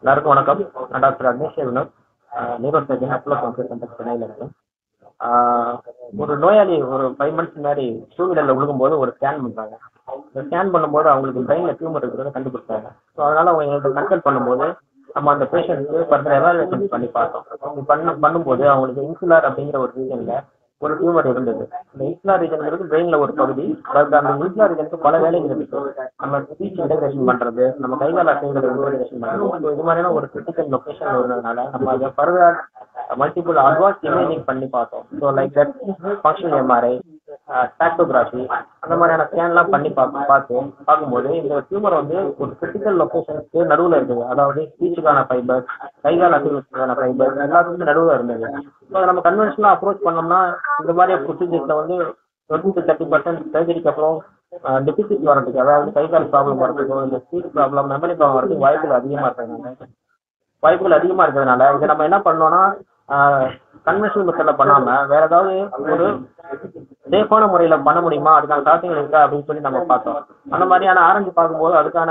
எல்லாருக்கும் வணக்கம் நான் doctor Agnesh Vinod neurosurgeon Apollo computer centre சென்னையில் இருக்கேன் ஆஹ் ஒரு நோயாளி ஒரு ஃபைவ் மந்த்ஸ் முன்னாடி டூ வீலரில் விழுகும்போது ஒரு ஸ்கேன் பண்ணுறாங்க இந்த ஸ்கேன் பண்ணும்போது அவங்களுக்கு பிரெயினில் டியூமர் இருக்கிறத கண்டுபிடிச்சாங்க ஸோ அதனால அவங்க எங்கள்கிட்ட கன்சல்ட் பண்ணும்போது நம்ம அந்த பேஷண்ட்க்கு ஃபர்தர் எவாலுவேஷன் பண்ணி பார்த்தோம் அப்படி பண்ண பண்ணும்போது அவங்களுக்கு இன்சுலார் அப்படிங்கிற ஒரு ரீஜனில் ஒரு டியூமர் இருந்தது இந்த இன்சுலார் ரீஜன்ங்கிறது பிரெயினில் ஒரு பகுதி பட் அந்த இன்சுலார் ரீஜனுக்கு பல வேலைகள் இருக்கு நம்ம ஸ்பீச் இன்டகிரேஷன் பண்றது நம்ம கைகால அசைகளை இன்டகிரேஷன் பண்றது So இது மாதிரியான ஒரு கிரிட்டிக்கல் லொகேஷன் இருந்ததுனால நம்ம அதை ஃபர்தர் மல்டிபிள் அட்வான்ஸ் இமேஜிங் பண்ணி பார்த்தோம் so like that functional MRI tractography அந்த மாதிரியான ஸ்கேன்லாம் பண்ணி பார்த்து பார்த்து பார்க்கும்போது இந்த டியூமர் வந்து ஒரு கிரிட்டிக்கல் லொகேஷனுக்கு நடுவில் இருக்குது அதாவது ஸ்பீச்சுக்கான ஃபைபர் கைகால் அசைவுக்கான ஃபைபர் எல்லாத்துக்குமே நடுவில் இருந்தது ஸோ அதை நம்ம கன்வென்ஷனலாக அப்ரோச் பண்ணோம்னா இந்த மாதிரி ப்ரொசீஜர்ஸில் வந்து டுவெண்ட்டி டு தேர்ட்டி பர்சன்ட் சர்ஜரிக்கு அப்புறம் டெபிசிட் வரதுக்கு அதாவது கை கால் ப்ராப்ளம் வரதுக்கோ இல்லை ஸ்பீச் ப்ராப்ளம் மெமரி ப்ராப்ளம் வரதுக்கு வாய்ப்புகள் அதிகமாக இருக்கிறதுனால வாய்ப்புகள் அதிகமாக இருக்கிறதுனால இதை நம்ம என்ன பண்ணோம்னா கன்வென்ஷனல் மெத்தடில் பண்ணாமல் வேற ஏதாவது ஒரு சேஃபான முறையில் பண்ண முடியுமா அதுக்கான சாத்தியங்கள் இருக்கா அப்படின்னு சொல்லி நம்ம பார்த்தோம் அந்த மாதிரியான ஆரஞ்சு பார்க்கும்போது அதுக்கான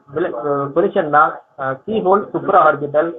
பொசிஷன் தான் key hole supraorbital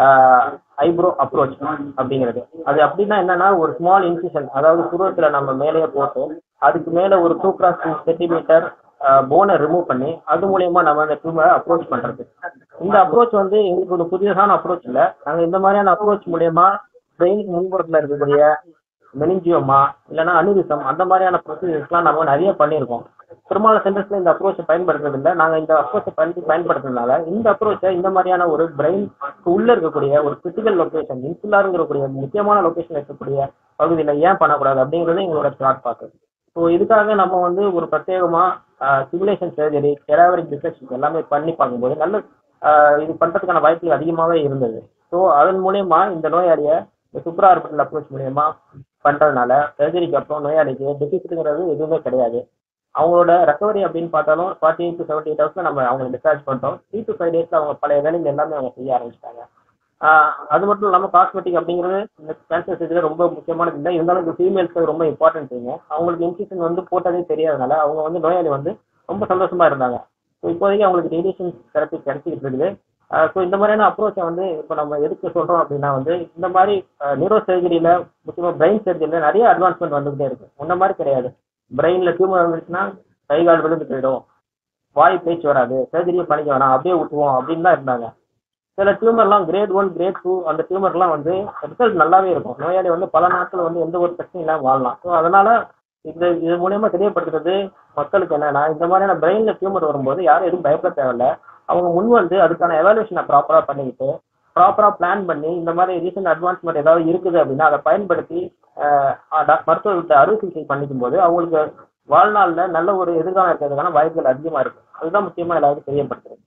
eyebrow approach அப்படிங்கிறது அது அப்படின்னா என்னன்னா ஒரு ஸ்மால் இன்சிஷன் அதாவது புருவத்தில் நம்ம மேலேயே போட்டு அதுக்கு மேலே ஒரு டூ கிராஸ் டூ சென்டிமீட்டர் போனை ரிமூவ் பண்ணி அது மூலியமா நம்ம அந்த டியூமரை அப்ரோச் பண்றது இந்த அப்ரோச் வந்து எங்களுக்கு ஒரு புதியதான அப்ரோச் இல்லை நாங்கள் இந்த மாதிரியான அப்ரோச் மூலியமா பிரெயினுக்கு முன்புறத்தில் இருக்கக்கூடிய மெனிஞ்சியோமா இல்லைன்னா அனுரிசம் அந்த மாதிரியான ப்ரொசீஜர்ஸ்லாம் நம்ம நிறைய பண்ணியிருக்கோம் பெரும்பாலான சென்டர்ஸ்ல இந்த அப்ரோச்சை பயன்படுத்துறது இல்லை நாங்கள் இந்த அப்ரோச்சை பயன்படுத்தி பயன்படுத்துறதுனால இந்த அப்ரோச்சை இந்த மாதிரியான ஒரு பிரெயின் உள்ள இருக்கக்கூடிய ஒரு கிரிட்டிக்கல் லொகேஷன் இன்சுலாருங்கிற முக்கியமான லொகேஷன் இருக்கக்கூடிய பகுதியில் ஏன் பண்ணக்கூடாது அப்படிங்கிறது எங்களோட ஸ்டார்ட் பார்க்குது ஸோ இதுக்காக நம்ம வந்து ஒரு பிரத்யேகமா சிமுலேஷன் சர்ஜரி கெராவரிக் டிஃபெக்ஷன் எல்லாமே பண்ணி பார்க்கும்போது நல்ல ஆஹ் இது பண்றதுக்கான வாய்ப்புகள் அதிகமாகவே இருந்தது ஸோ அதன் மூலயமா இந்த நோயாளியை இந்த சுப்ரா ஆர்பிட்டல் அப்ரோச் மூலயமா பண்றதுனால சர்ஜரிக்கு அப்புறம் நோயாளிக்கு டெபிசிட்டுங்கிறது எதுவுமே கிடையாது அவங்களோட ரெக்கவரி அப்படின்னு பார்த்தாலும் forty eight to seventy eight ஹவர்ஸ்ல நம்ம அவங்க டிஸ்சார்ஜ் பண்ணிட்டோம் த்ரீ டு ஃபைவ் டேஸ்ல அவங்க பழைய வேலைகள் எல்லாமே அவங்க செய்ய ஆரம்பிச்சிட்டாங்க ஆஹ் அது மட்டும் இல்லாமல் காஸ்மெட்டிக் அப்படிங்கிறது இந்த கேன்சர் சர்ஜரி ரொம்ப முக்கியமானது இல்லை இருந்தாலும் இந்த ஃபீமேல்ஸ்க்கு ரொம்ப இம்பார்ட்டன்ட் திங்க அவங்களுக்கு இன்ஃபெக்ஷன் வந்து போட்டதே தெரியாதனால அவங்க வந்து நோயாளி வந்து ரொம்ப சந்தோஷமா இருந்தாங்க ஸோ இப்போதைக்கு அவங்களுக்கு ரேடியேஷன் தெரப்பி கிடைச்சிக்கிட்டு இருக்குது ஸோ இந்த மாதிரியான அப்ரோச்சை வந்து இப்போ நம்ம எதுக்கு சொல்றோம் அப்படின்னா வந்து இந்த மாதிரி நியூரோ சர்ஜரியில முக்கியமாக பிரெயின் சர்ஜரியில நிறைய அட்வான்ஸ்மெண்ட் வந்துகிட்டே இருக்கு முன்ன மாதிரி கிடையாது பிரெயின்ல டியூமர் வந்துச்சுன்னா கை கால் விழுந்து போயிடும் வாய் பேச்சு வராது சர்ஜரியை பண்ணிக்க வேணாம் அப்படியே விட்டுருவோம் அப்படின்னு தான் இருந்தாங்க சில டியூமர்லாம் கிரேட் ஒன் கிரேட் டூ அந்த டியூமர்லாம் வந்து ரிசல்ட் நல்லாவே இருக்கும் நோயாளி வந்து பல நாட்கள் வந்து எந்த ஒரு பிரச்சனையும் இல்லாமல் வாழலாம் ஸோ அதனால இந்த இது மூலியமா தெரியப்படுத்துறது மக்களுக்கு என்னன்னா இந்த மாதிரியான பிரெயின்ல டியூமர் வரும்போது யாரும் எதுவும் பயப்பட தேவையில்ல அவங்க முன் வந்து அதுக்கான எவாலுவேஷனை ப்ராப்பரா பண்ணிக்கிட்டு ப்ராப்பரா பிளான் பண்ணி இந்த மாதிரி ரீசன்ட் அட்வான்ஸ்மெண்ட் ஏதாவது இருக்குது அப்படின்னா அதை பயன்படுத்தி மருத்துவர்கிட்ட அறுவை சிகிச்சை பண்ணிக்கும் போது அவங்களுக்கு வாழ்நாள்ல நல்ல ஒரு எதிர்காலம் இருக்கிறதுக்கான வாய்ப்புகள் அதிகமா இருக்கு அதுதான் முக்கியமா எல்லாருக்கும் தெரியப்படுத்துறது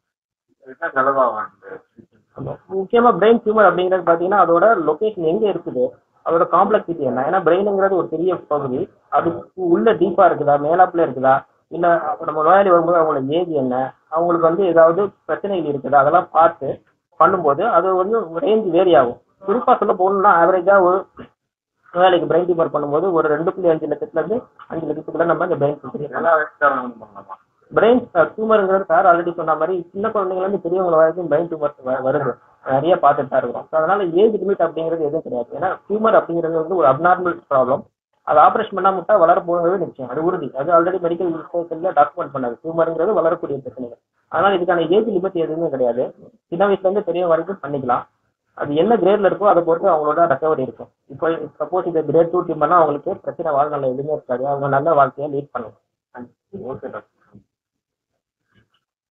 முக்கியமா பிரெயின் டியூமர் அப்படிங்கிறது பாத்தீங்கன்னா அதோட லொகேஷன் எங்க இருக்குது அதோட காம்ப்ளெக்சிட்டி என்ன ஏன்னா பிரெயினுங்கிறது ஒரு பெரிய பகுதி அது உள்ள டீப்பா இருக்குதா மேலாப்புல இருக்குதா இல்ல நம்ம நோயாளி வரும்போது அவங்களோட ஏஜ் என்ன அவங்களுக்கு வந்து ஏதாவது பிரச்சனைகள் இருக்குதா அதெல்லாம் பார்த்து பண்ணும்போது அது வந்து ரேஞ்ச் வேரி ஆகும் குறிப்பா சொல்ல போகணும்னா ஆவரேஜா ஒரு நோயாளிக்கு பிரெயின் டியூமர் பண்ணும்போது ஒரு ரெண்டு புள்ளி அஞ்சு லட்சத்துல இருந்து அஞ்சு லட்சத்துக்குள்ள நம்ம இந்த பிரெயின் பிரெயின் டியூமருங்கிறது சார் ஆல்ரெடி சொன்ன மாதிரி சின்ன குழந்தைங்கள இருந்து பெரியவங்க வரைக்கும் பிரெயின் டியூமர் வருது நிறைய பார்த்துட்டு தான் இருக்கிறோம் ஸோ அதனால ஏஜ் லிமிட் அப்படிங்கிறது எதுவும் கிடையாது ஏன்னா டியூமர் அப்படிங்கிறது வந்து ஒரு அப்நார்மல் ப்ராப்ளம் அது ஆப்ரேஷன் பண்ணா முட்டா வளர போகிறது நிச்சயம் அது உறுதி அது ஆல்ரெடி மெடிக்கல் ரிசர்ச்ல டாக்குமெண்ட் பண்ணாது டியூமருங்கிறது வளரக்கூடிய பிரச்சனைகள் அதனால இதுக்கான ஏஜ் லிமிட் எதுவுமே கிடையாது சின்ன வயசுல இருந்து பெரிய வரைக்கும் பண்ணிக்கலாம் அது என்ன கிரேட்ல இருக்கோ அதை பொறுத்து அவங்களோட ரெக்கவரி இருக்கும் இப்போ சப்போஸ் இந்த கிரேட் டூ டியூமர்னா அவங்களுக்கு பிரச்சனை வாழ்நாள் எதுவுமே இருக்காது அவங்க நல்ல வாழ்க்கையை லீட் பண்ணுவாங்க ஓகே டாக்டர்